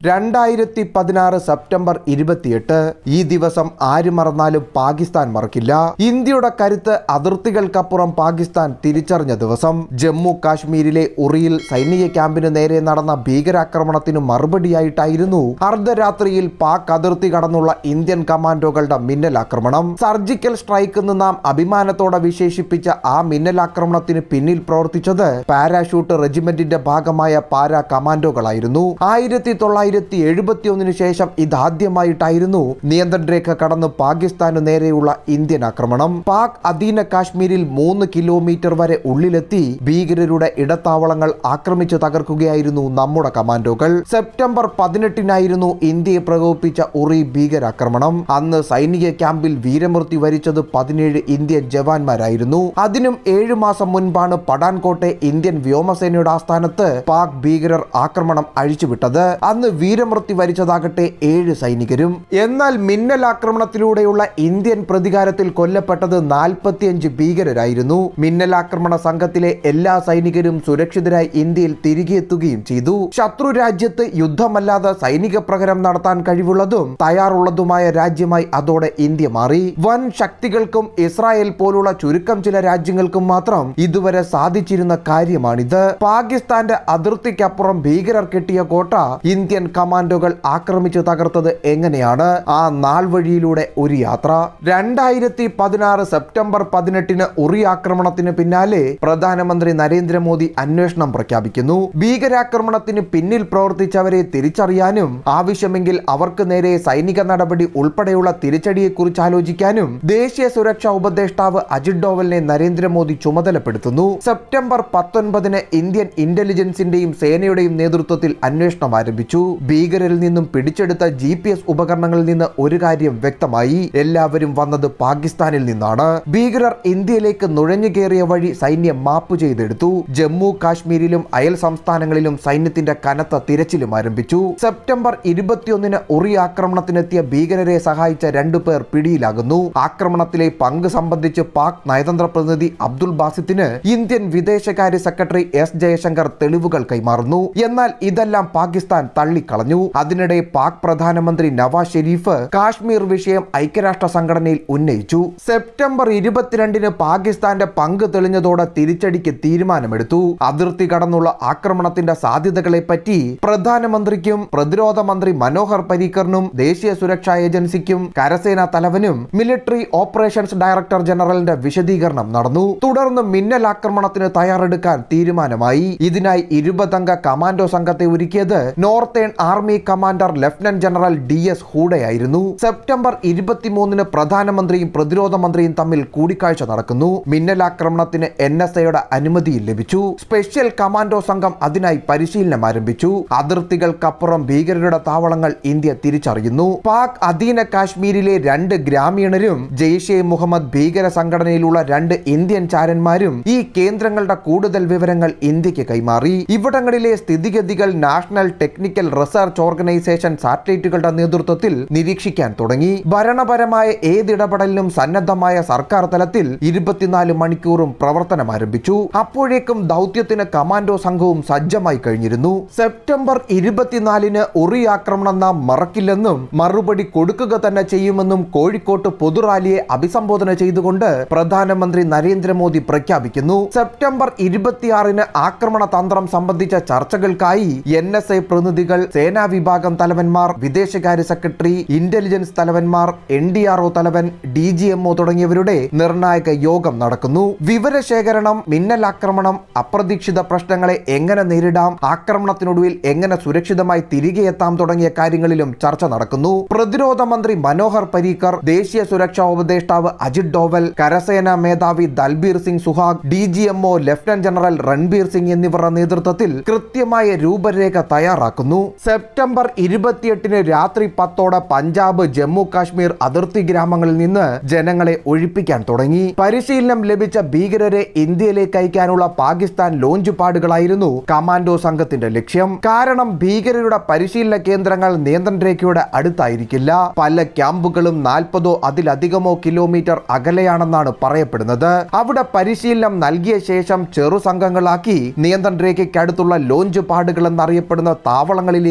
രണ്ടായിരത്തി പതിനാറ് സെപ്റ്റംബർ ഇരുപത്തിയെട്ട് ഈ ദിവസം ആര് മറന്നാലും പാകിസ്ഥാൻ മറക്കില്ല ഇന്ത്യയുടെ കരുത്ത് അതിർത്തികൾക്കപ്പുറം പാകിസ്ഥാൻ തിരിച്ചറിഞ്ഞ ദിവസം ജമ്മു കാശ്മീരിലെ ഉറിയിൽ സൈനിക ക്യാമ്പിന് നേരെ നടന്ന ഭീകരാക്രമണത്തിന് മറുപടിയായിട്ടായിരുന്നു അർദ്ധരാത്രിയിൽ പാക് അതിർത്തി കടന്നുള്ള ഇന്ത്യൻ കമാൻഡോകളുടെ മിന്നലാക്രമണം സർജിക്കൽ സ്ട്രൈക്ക് എന്ന് നാം അഭിമാനത്തോടെ വിശേഷിപ്പിച്ച ആ മിന്നലാക്രമണത്തിന് പിന്നിൽ പ്രവർത്തിച്ചത് പാരാഷൂട്ട് റെജിമെന്റിന്റെ ഭാഗമായ പാരാ കമാൻഡോകളായിരുന്നു ആയിരത്തി തൊള്ളായിരത്തി എഴുപത്തി ഒന്നിന് ശേഷം ഇതാദ്യമായിട്ടായിരുന്നു നിയന്ത്രണ രേഖ കടന്ന് പാകിസ്ഥാനു നേരെയുള്ള ഇന്ത്യൻ ആക്രമണം പാക് അധീന കാശ്മീരിൽ മൂന്ന് കിലോമീറ്റർ വരെ ഉള്ളിലെത്തി ഭീകരരുടെ ഇടത്താവളങ്ങൾ ആക്രമിച്ചു തകർക്കുകയായിരുന്നു നമ്മുടെ കമാൻഡോകൾ സെപ്റ്റംബർ പതിനെട്ടിനായിരുന്നു ഇന്ത്യയെ പ്രകോപിപ്പിച്ച ഉറി ഭീകരാക്രമണം അന്ന് സൈനിക ക്യാമ്പിൽ വീരമൃത്യു വരിച്ചത് പതിനേഴ് ഇന്ത്യൻ ജവാന്മാരായിരുന്നു അതിനും ഏഴു മാസം മുൻപാണ് പഠാൻകോട്ടെ ഇന്ത്യൻ വ്യോമസേനയുടെ ആസ്ഥാനത്ത് പാക് ഭീകരർ ആക്രമണം അഴിച്ചുവിട്ടത് അന്ന് വീരമൃത്യു വരിച്ചതാകട്ടെ ഏഴ് സൈനികരും എന്നാൽ മിന്നലാക്രമണത്തിലൂടെയുള്ള ഇന്ത്യൻ പ്രതികാരത്തിൽ കൊല്ലപ്പെട്ടത് നാൽപ്പത്തിയഞ്ച് ഭീകരരായിരുന്നു മിന്നലാക്രമണ സംഘത്തിലെ എല്ലാ സൈനികരും സുരക്ഷിതരായി ഇന്ത്യയിൽ തിരികെ എത്തുകയും ചെയ്തു ശത്രു രാജ്യത്ത് യുദ്ധമല്ലാതെ സൈനിക പ്രഹരം നടത്താൻ കഴിവുള്ളതും തയ്യാറുള്ളതുമായ രാജ്യമായി അതോടെ ഇന്ത്യ മാറി വൻ ശക്തികൾക്കും ഇസ്രായേൽ പോലുള്ള ചുരുക്കം ചില രാജ്യങ്ങൾക്കും മാത്രം ഇതുവരെ സാധിച്ചിരുന്ന കാര്യമാണിത് പാകിസ്ഥാന്റെ അതിർത്തിക്കപ്പുറം ഭീകരർ കെട്ടിയ കോട്ട ഇന്ത്യൻ കമാൻഡോകൾ ആക്രമിച്ചു തകർത്തത് എങ്ങനെയാണ് ആ നാൾ വഴിയിലൂടെ ഒരു യാത്ര രണ്ടായിരത്തി പതിനാറ് സെപ്റ്റംബർ പതിനെട്ടിന് ഉറി ആക്രമണത്തിന് പിന്നാലെ പ്രധാനമന്ത്രി നരേന്ദ്രമോദി അന്വേഷണം പ്രഖ്യാപിക്കുന്നു ഭീകരാക്രമണത്തിന് പിന്നിൽ പ്രവർത്തിച്ചവരെ തിരിച്ചറിയാനും ആവശ്യമെങ്കിൽ അവർക്ക് നേരെ സൈനിക നടപടി ഉൾപ്പെടെയുള്ള തിരിച്ചടിയെക്കുറിച്ച് ആലോചിക്കാനും ദേശീയ സുരക്ഷാ ഉപദേഷ്ടാവ് അജിത് ഡോവലിനെ നരേന്ദ്രമോദി ചുമതലപ്പെടുത്തുന്നു സെപ്റ്റംബർ പത്തൊൻപതിന് ഇന്ത്യൻ ഇന്റലിജൻസിന്റെയും സേനയുടെയും നേതൃത്വത്തിൽ അന്വേഷണം ആരംഭിച്ചു ഭീകരരിൽ നിന്നും പിടിച്ചെടുത്ത ജി പി എസ് ഉപകരണങ്ങളിൽ നിന്ന് ഒരു കാര്യം വ്യക്തമായി എല്ലാവരും വന്നത് പാകിസ്ഥാനിൽ നിന്നാണ് ഭീകരർ ഇന്ത്യയിലേക്ക് നുഴഞ്ഞു കയറിയ വഴി സൈന്യം മാപ്പ് ചെയ്തെടുത്തു ജമ്മു കാശ്മീരിലും അയൽ സംസ്ഥാനങ്ങളിലും സൈന്യത്തിന്റെ കനത്ത തിരച്ചിലും ആരംഭിച്ചു സെപ്റ്റംബർ ഇരുപത്തിയൊന്നിന് ഉറി ആക്രമണത്തിനെത്തിയ ഭീകരരെ സഹായിച്ച രണ്ടു പേർ പിടിയിലാകുന്നു ആക്രമണത്തിലെ പങ്ക് സംബന്ധിച്ച് പാക് നയതന്ത്ര പ്രതിനിധി അബ്ദുൾ ബാസിത്തിന് ഇന്ത്യൻ വിദേശകാര്യ സെക്രട്ടറി എസ് ജയശങ്കർ തെളിവുകൾ കൈമാറുന്നു എന്നാൽ ഇതെല്ലാം പാകിസ്ഥാൻ തള്ളിക്കളഞ്ഞു അതിനിടെ പാക് പ്രധാനമന്ത്രി നവാസ് ഷെരീഫ് കാശ്മീർ വിഷയം ഐക്യരാഷ്ട്ര സംഘടനയിൽ ഉന്നയിച്ചു സെപ്റ്റംബർ ഇരുപത്തിരണ്ടിന് പാകിസ്ഥാന്റെ പങ്ക് തെളിഞ്ഞതോടെ തിരിച്ചടിക്ക് തീരുമാനമെടുത്തു അതിർത്തി കടന്നുള്ള ആക്രമണത്തിന്റെ സാധ്യതകളെ പറ്റി പ്രധാനമന്ത്രിക്കും പ്രതിരോധ മന്ത്രി മനോഹർ പരീക്കറിനും ദേശീയ സുരക്ഷാ ഏജൻസിക്കും കരസേനാ തലവനും മിലിറ്ററി ഓപ്പറേഷൻസ് ഡയറക്ടർ ജനറലിന്റെ വിശദീകരണം നടന്നു തുടർന്ന് മിന്നൽ ആക്രമണത്തിന് തയ്യാറെടുക്കാൻ തീരുമാനമായി ഇതിനായി ഇരുപതംഗ കമാൻഡോ സംഘത്തെ ഒരുക്കിയത് northern army commander lieutenant general D S ഹൂഡയായിരുന്നു സെപ്റ്റംബർ ഇരുപത്തിമൂന്നിന് പ്രധാനമന്ത്രിയും പ്രതിരോധ മന്ത്രിയും തമ്മിൽ കൂടിക്കാഴ്ച നടക്കുന്നു മിന്നലാക്രമണത്തിന് എൻ എസ് എയുടെ അനുമതിയും ലഭിച്ചു സ്പെഷ്യൽ കമാൻഡോ സംഘം അതിനായി പരിശീലനം ആരംഭിച്ചു അതിർത്തികൾക്കപ്പുറം ഭീകരരുടെ താവളങ്ങൾ ഇന്ത്യ തിരിച്ചറിയുന്നു പാക് അധീന കാശ്മീരിലെ രണ്ട് ഗ്രാമീണരും ജെയ്ഷെ മുഹമ്മദ് ഭീകര സംഘടനയിലുള്ള രണ്ട് ഇന്ത്യൻ ചാരന്മാരും ഈ കേന്ദ്രങ്ങളുടെ കൂടുതൽ വിവരങ്ങൾ ഇന്ത്യക്ക് കൈമാറി ഇവിടങ്ങളിലെ സ്ഥിതിഗതികൾ നാഷണൽ ടെക്നിക്കൽ റിസർച്ച് ഓർഗനൈസേഷൻ സാറ്റലൈറ്റുകളുടെ നേതൃത്വത്തിൽ നിരീക്ഷിക്കാൻ തുടങ്ങി ഭരണപരമായ ഏതിടപെടലിനും സന്നദ്ധമായ സർക്കാർ തലത്തിൽ ഇരുപത്തിനാല് മണിക്കൂറും പ്രവർത്തനം ആരംഭിച്ചു അപ്പോഴേക്കും ദൗത്യത്തിന് കമാൻഡോ സംഘവും സജ്ജമായി കഴിഞ്ഞിരുന്നു സെപ്റ്റംബർ ഇരുപത്തിനാലിന് ഉറി ആക്രമണം നാം മറക്കില്ലെന്നും മറുപടി കൊടുക്കുക തന്നെ ചെയ്യുമെന്നും കോഴിക്കോട്ട് പൊതുറാലിയെ അഭിസംബോധന ചെയ്തുകൊണ്ട് പ്രധാനമന്ത്രി നരേന്ദ്രമോദി പ്രഖ്യാപിക്കുന്നു സെപ്റ്റംബർ ഇരുപത്തിയാറിന് ആക്രമണ തന്ത്രം സംബന്ധിച്ച ചർച്ചകൾക്കായി എൻ എസ് എ പ്രതിനിധികൾ സേനാ വിഭാഗം തലവന്മാർ വിദേശകാര്യ സെക്രട്ടറി ഇന്റലിജൻസ് തലവന്മാർ എൻ ഡി ആർ ഒ തലവൻ ഡി ജി എം ഒ തുടങ്ങിയവരുടെ നിർണായക യോഗം നടക്കുന്നു വിവരശേഖരണം മിന്നലാക്രമണം അപ്രതീക്ഷിത പ്രശ്നങ്ങളെ എങ്ങനെ നേരിടാം ആക്രമണത്തിനൊടുവിൽ എങ്ങനെ സുരക്ഷിതമായി തിരികെ എത്താം തുടങ്ങിയ കാര്യങ്ങളിലും ചർച്ച നടക്കുന്നു പ്രതിരോധ മന്ത്രി മനോഹർ പരീക്കർ ദേശീയ സുരക്ഷാ ഉപദേഷ്ടാവ് അജിത് ഡോവൽ കരസേനാ മേധാവി Dalbir Singh Suhag D G M O lieutenant general Ranbir Singh എന്നിവരുടെ നേതൃത്വത്തിൽ കൃത്യമായ രൂപരേഖ തയ്യാറാക്കുന്നു സെപ്റ്റംബർ ഇരുപത്തിയെട്ടിന് രാത്രി പത്തോടെ പഞ്ചാബ് ജമ്മു കാശ്മീർ അതിർത്തി ഗ്രാമങ്ങളിൽ നിന്ന് ജനങ്ങളെ ഒഴിപ്പിക്കാൻ തുടങ്ങി പരിശീലനം ലഭിച്ച ഭീകരരെ ഇന്ത്യയിലേക്ക് അയക്കാനുള്ള പാകിസ്ഥാൻ ലോഞ്ച് പാടുകളായിരുന്നു കമാൻഡോ സംഘത്തിന്റെ ലക്ഷ്യം കാരണം ഭീകരരുടെ പരിശീലന കേന്ദ്രങ്ങൾ നിയന്ത്രണ രേഖയുടെ അടുത്തായിരിക്കില്ല പല ക്യാമ്പുകളും നാൽപ്പതോ അതിലധികമോ കിലോമീറ്റർ അകലെയാണെന്നാണ് പറയപ്പെടുന്നത് അവിടെ പരിശീലനം നൽകിയ ശേഷം ചെറു സംഘങ്ങളാക്കി നിയന്ത്രണ രേഖയ്ക്കടുത്തുള്ള ലോഞ്ച് പാടുകൾ എന്നറിയപ്പെടുന്ന താവളങ്ങളിലേക്ക്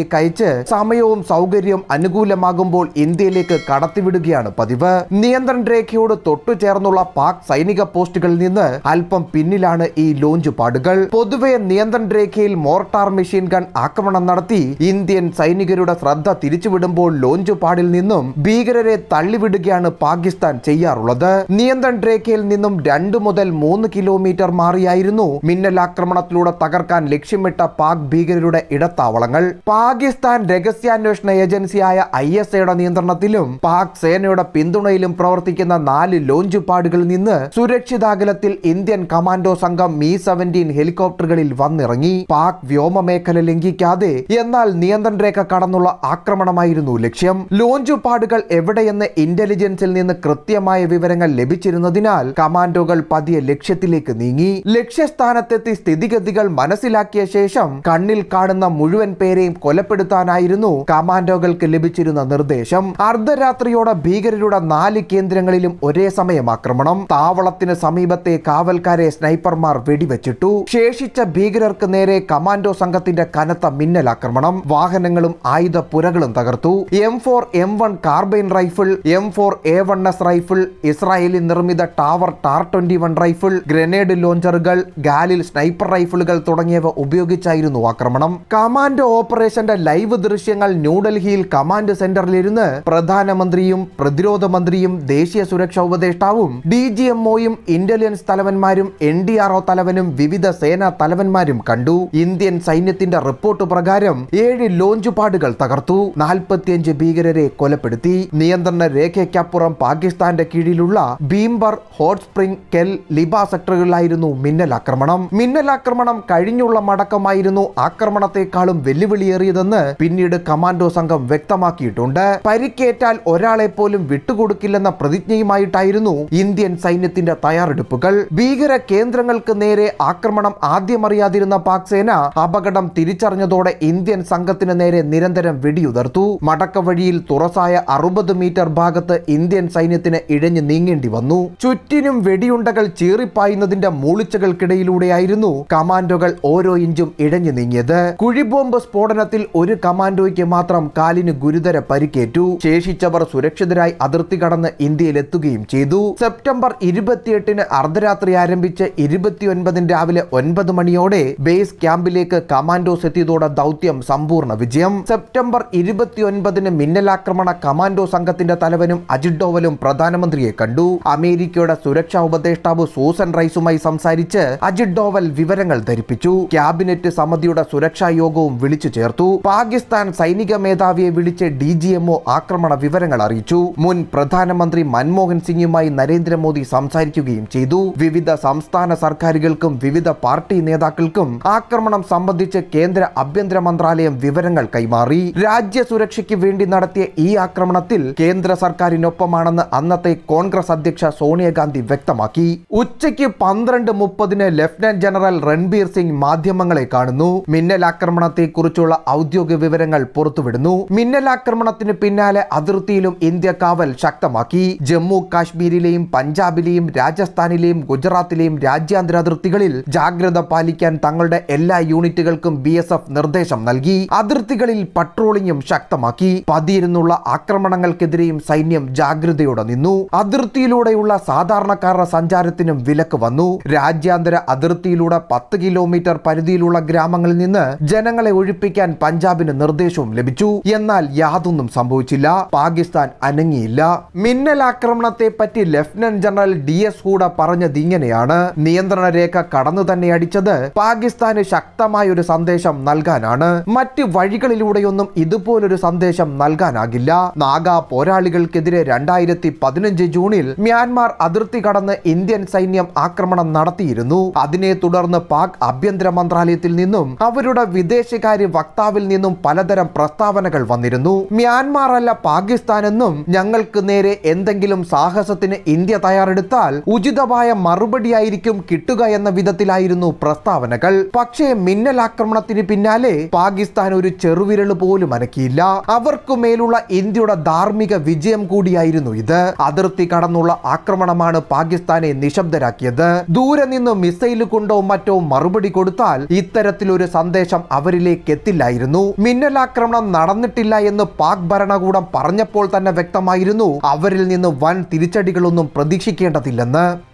ഇന്ത്യയിലേക്ക് അയച്ച് സമയവും സൗകര്യവും അനുകൂലമാകുമ്പോൾ ഇന്ത്യയിലേക്ക് കടത്തിവിടുകയാണ് പതിവ് നിയന്ത്രണ രേഖയോട് തൊട്ടു ചേർന്നുള്ള പാക് സൈനിക പോസ്റ്റുകളിൽ നിന്ന് അല്പം പിന്നിലാണ് ഈ ലോഞ്ച് പാടുകൾ പൊതുവെ നിയന്ത്രണ രേഖയിൽ മോർട്ടാർ മെഷീൻ ഗൺ ആക്രമണം നടത്തി ഇന്ത്യൻ സൈനികരുടെ ശ്രദ്ധ തിരിച്ചുവിടുമ്പോൾ ലോഞ്ച് പാടിൽ നിന്നും ഭീകരരെ തള്ളിവിടുകയാണ് പാകിസ്ഥാൻ ചെയ്യാറുള്ളത് നിയന്ത്രണ രേഖയിൽ നിന്നും രണ്ടു മുതൽ മൂന്ന് കിലോമീറ്റർ മാറിയായിരുന്നു മിന്നൽ ആക്രമണത്തിലൂടെ തകർക്കാൻ ലക്ഷ്യമിട്ട പാക് ഭീകരരുടെ ഇടത്താവളങ്ങൾ പാകിസ്ഥാൻ രഹസ്യാന്വേഷണ ഏജൻസിയായ ഐ എസ് എയുടെ നിയന്ത്രണത്തിലും പാക് സേനയുടെ പിന്തുണയിലും പ്രവർത്തിക്കുന്ന നാല് ലോഞ്ച് പാഡുകളിൽ നിന്ന് സുരക്ഷിതാകലത്തിൽ ഇന്ത്യൻ കമാൻഡോ സംഘം മീ സെവൻറ്റീൻ ഹെലികോപ്റ്ററുകളിൽ വന്നിറങ്ങി പാക് വ്യോമ മേഖല ലംഘിക്കാതെ എന്നാൽ നിയന്ത്രണ രേഖ കടന്നുള്ള ആക്രമണമായിരുന്നു ലക്ഷ്യം ലോഞ്ച് പാഡുകൾ എവിടെയെന്ന് ഇന്റലിജൻസിൽ നിന്ന് കൃത്യമായ വിവരങ്ങൾ ലഭിച്ചിരുന്നതിനാൽ കമാൻഡോകൾ പതിയെ ലക്ഷ്യത്തിലേക്ക് നീങ്ങി ലക്ഷ്യസ്ഥാനത്തെത്തി സ്ഥിതിഗതികൾ മനസ്സിലാക്കിയ ശേഷം കണ്ണിൽ കാണുന്ന മുഴുവൻ പേരെയും കൊലപ്പെടുത്താനായിരുന്നു കമാൻഡോകൾക്ക് ലഭിച്ചിരുന്ന നിർദ്ദേശം അർദ്ധരാത്രിയോടെ ഭീകരരുടെ നാല് കേന്ദ്രങ്ങളിലും ഒരേ സമയം ആക്രമണം താവളത്തിന് സമീപത്തെ കാവൽക്കാരെ സ്നൈപ്പർമാർ വെടിവെച്ചിട്ടു ശേഷിച്ച ഭീകരർക്ക് നേരെ കമാൻഡോ സംഘത്തിന്റെ കനത്ത മിന്നലാക്രമണം വാഹനങ്ങളും ആയുധ പുരകളും തകർത്തു M four M one carbine rifle M four A one S rifle Israeli നിർമ്മിത Tavor TAR twenty one rifle grenade ലോഞ്ചറുകൾ ഗാലിൽ സ്നൈപ്പർ റൈഫിളുകൾ തുടങ്ങിയവ ഉപയോഗിച്ചായിരുന്നു ആക്രമണം കമാൻഡോ ഓപ്പറേഷന്റെ ലൈവ് ദൃശ്യങ്ങൾ ന്യൂഡൽഹിയിൽ കമാൻഡ് സെന്ററിലിരുന്ന് പ്രധാനമന്ത്രിയും പ്രതിരോധ മന്ത്രിയും ദേശീയ സുരക്ഷാ ഉപദേഷ്ടാവും ഡി ജി എംഒയും ഇന്റലിജൻസ് തലവന്മാരും എൻ ഡി ആർ ഒ തലവനും വിവിധ സേനാ തലവന്മാരും കണ്ടു ഇന്ത്യൻ സൈന്യത്തിന്റെ റിപ്പോർട്ട് പ്രകാരം ഏഴ് ലോഞ്ച് പാഡുകൾ തകർത്തു നാൽപ്പത്തിയഞ്ച് ഭീകരരെ കൊലപ്പെടുത്തി നിയന്ത്രണ രേഖയ്ക്കപ്പുറം പാകിസ്ഥാന്റെ കീഴിലുള്ള ഭീംബർ ഹോട്ട് സ്പ്രിംഗ് കെൽ ലിബ സെക്ടറുകളിലായിരുന്നു മിന്നലാക്രമണം മിന്നലാക്രമണം കഴിഞ്ഞുള്ള മടക്കമായിരുന്നു ആക്രമണത്തെക്കാളും വെല്ലുവിളിയേറിയതെന്ന് പിന്നീട് കമാൻഡോ സംഘം വ്യക്തമാക്കിയിട്ടുണ്ട് പരിക്കേറ്റാൽ ഒരാളെ പോലും വിട്ടുകൊടുക്കില്ലെന്ന പ്രതിജ്ഞയുമായിട്ടായിരുന്നു ഇന്ത്യൻ സൈന്യത്തിന്റെ തയ്യാറെടുപ്പുകൾ ഭീകര കേന്ദ്രങ്ങൾക്ക് നേരെ ആക്രമണം ആദ്യമറിയാതിരുന്ന പാക് സേന അപകടം തിരിച്ചറിഞ്ഞതോടെ ഇന്ത്യൻ സംഘത്തിന് നേരെ നിരന്തരം വെടിയുതിർത്തു മടക്ക വഴിയിൽ തുറസായ അറുപത് മീറ്റർ ഭാഗത്ത് ഇന്ത്യൻ സൈന്യത്തിന് ഇഴഞ്ഞു നീങ്ങേണ്ടി വന്നു ചുറ്റിനും വെടിയുണ്ടകൾ ചീറിപ്പായുന്നതിന്റെ മൂളിച്ചകൾക്കിടയിലൂടെയായിരുന്നു കമാൻഡോകൾ ഓരോ ഇഞ്ചും ഇഴഞ്ഞു നീങ്ങിയത് കുഴിബോംബ് സ്ഫോടനത്തിൽ ഒരു കമാൻഡോയ്ക്ക് മാത്രം കാലിന് ഗുരുതര പരിക്കേറ്റു ശേഷിച്ചവർ സുരക്ഷിതരായി അതിർത്തി കടന്ന് ഇന്ത്യയിലെത്തുകയും ചെയ്തു സെപ്റ്റംബർ ഇരുപത്തിയെട്ടിന് അർദ്ധരാത്രി ആരംഭിച്ച് ഇരുപത്തിയൊൻപതിന് രാവിലെ ഒൻപത് മണിയോടെ ബേസ് ക്യാമ്പിലേക്ക് കമാൻഡോസ് എത്തിയതോടെ ദൗത്യം സമ്പൂർണ്ണ വിജയം സെപ്റ്റംബർ ഇരുപത്തിയൊൻപതിന് മിന്നലാക്രമണ കമാൻഡോ സംഘത്തിന്റെ തലവനും അജിത് ഡോവലും പ്രധാനമന്ത്രിയെ കണ്ടു അമേരിക്കയുടെ സുരക്ഷാ ഉപദേഷ്ടാവ് സൂസൻ റൈസുമായി സംസാരിച്ച് അജിത് ഡോവൽ വിവരങ്ങൾ ധരിപ്പിച്ചു ക്യാബിനറ്റ് സമിതിയുടെ സുരക്ഷാ യോഗവും വിളിച്ചു ചേർത്തു പാകിസ്ഥാൻ സൈനിക മേധാവിയെ വിളിച്ച് ഡി ജി എംഒ ആക്രമണ വിവരങ്ങൾ അറിയിച്ചു മുൻ പ്രധാനമന്ത്രി മൻമോഹൻ സിംഗുമായി നരേന്ദ്രമോദി സംസാരിക്കുകയും ചെയ്തു വിവിധ സംസ്ഥാന സർക്കാരുകൾക്കും വിവിധ പാർട്ടി നേതാക്കൾക്കും ആക്രമണം സംബന്ധിച്ച് കേന്ദ്ര ആഭ്യന്തര മന്ത്രാലയം വിവരങ്ങൾ കൈമാറി രാജ്യ സുരക്ഷയ്ക്ക് വേണ്ടി നടത്തിയ ഈ ആക്രമണത്തിൽ കേന്ദ്ര സർക്കാരിനൊപ്പമാണെന്ന് അന്നത്തെ കോൺഗ്രസ് അധ്യക്ഷ സോണിയാഗാന്ധി വ്യക്തമാക്കി ഉച്ചയ്ക്ക് പന്ത്രണ്ട് മുപ്പതിന് ലഫ്റ്റനന്റ് ജനറൽ രൺബീർ സിംഗ് മാധ്യമങ്ങളെ കാണുന്നു മിന്നലാക്രമണത്തെ കുറിച്ചുള്ള ഔദ്യോഗിക വിവരങ്ങൾ പുറത്തുവിടുന്നു മിന്നലാക്രമണത്തിന് പിന്നാലെ അതിർത്തിയിലും ഇന്ത്യ കാവൽ ശക്തമാക്കി ജമ്മു കാശ്മീരിലെയും പഞ്ചാബിലെയും രാജസ്ഥാനിലെയും ഗുജറാത്തിലെയും രാജ്യാന്തര അതിർത്തികളിൽ ജാഗ്രത പാലിക്കാൻ തങ്ങളുടെ എല്ലാ യൂണിറ്റുകൾക്കും ബി നിർദ്ദേശം നൽകി അതിർത്തികളിൽ പട്രോളിംഗും ശക്തമാക്കി പതിയിരുന്നുള്ള ആക്രമണങ്ങൾക്കെതിരെയും സൈന്യം ജാഗ്രതയോടെ നിന്നു അതിർത്തിയിലൂടെയുള്ള സാധാരണക്കാരുടെ സഞ്ചാരത്തിനും വിലക്ക് വന്നു രാജ്യാന്തര അതിർത്തിയിലൂടെ പത്ത് കിലോമീറ്റർ പരിധിയിലുള്ള ഗ്രാമങ്ങളിൽ നിന്ന് ജനങ്ങളെ ഒഴിപ്പിക്കാൻ പഞ്ചാബിന് നിർദ്ദേശവും ലഭിച്ചു എന്നാൽ യാതൊന്നും സംഭവിച്ചില്ല പാകിസ്ഥാൻ അനങ്ങിയില്ല മിന്നലാക്രമണത്തെ പറ്റി lieutenant general D S Hooda പറഞ്ഞത് ഇങ്ങനെയാണ് നിയന്ത്രണ രേഖ കടന്നു തന്നെ അടിച്ചത് പാകിസ്ഥാന് ശക്തമായ ഒരു സന്ദേശം നൽകാനാണ് മറ്റ് വഴികളിലൂടെയൊന്നും ഇതുപോലൊരു സന്ദേശം നൽകാനാകില്ല നാഗ പോരാളികൾക്കെതിരെ രണ്ടായിരത്തി പതിനഞ്ച് ജൂണിൽ മ്യാൻമാർ അതിർത്തി കടന്ന് ഇന്ത്യൻ സൈന്യം ആക്രമണം നടത്തിയിരുന്നു അതിനെ തുടർന്ന് പാക് ആഭ്യന്തര മന്ത്രാലയത്തിൽ നിന്നും അവരുടെ വിദേശകാര്യ വക്താവിൽ നിന്നും പലതരം പ്രസ്താവനകൾ വന്നിരുന്നു മ്യാൻമാർ അല്ല പാകിസ്ഥാൻ എന്നും ഞങ്ങൾക്ക് നേരെ എന്തെങ്കിലും സാഹസത്തിന് ഇന്ത്യ തയ്യാറെടുത്താൽ ഉചിതമായ മറുപടിയായിരിക്കും കിട്ടുക എന്ന വിധത്തിലായിരുന്നു പ്രസ്താവനകൾ പക്ഷേ മിന്നലാക്രമണത്തിന് പിന്നാലെ പാകിസ്ഥാൻ ഒരു ചെറുവിരൽ പോലും അനക്കിയില്ല അവർക്കു മേലുള്ള ഇന്ത്യയുടെ ധാർമ്മിക വിജയം കൂടിയായിരുന്നു ഇത് അതിർത്തി കടന്നുള്ള ആക്രമണമാണ് പാകിസ്ഥാനെ നിശബ്ദരാക്കിയത് ദൂരെ നിന്ന് മിസൈൽ കൊണ്ടോ മറ്റോ മറുപടി കൊടുത്താൽ ഇത്തരത്തിലൊരു സന്ദേശം അവരിലേക്ക് എത്തില്ലായിരുന്നു വ്യക്തമായിരുന്നു മിന്നലാക്രമണം നടന്നിട്ടില്ല എന്ന് പാക് ഭരണകൂടം പറഞ്ഞപ്പോൾ തന്നെ വ്യക്തമായിരുന്നു അവരിൽ നിന്ന് വൻ തിരിച്ചടികളൊന്നും പ്രതീക്ഷിക്കേണ്ടതില്ലെന്ന്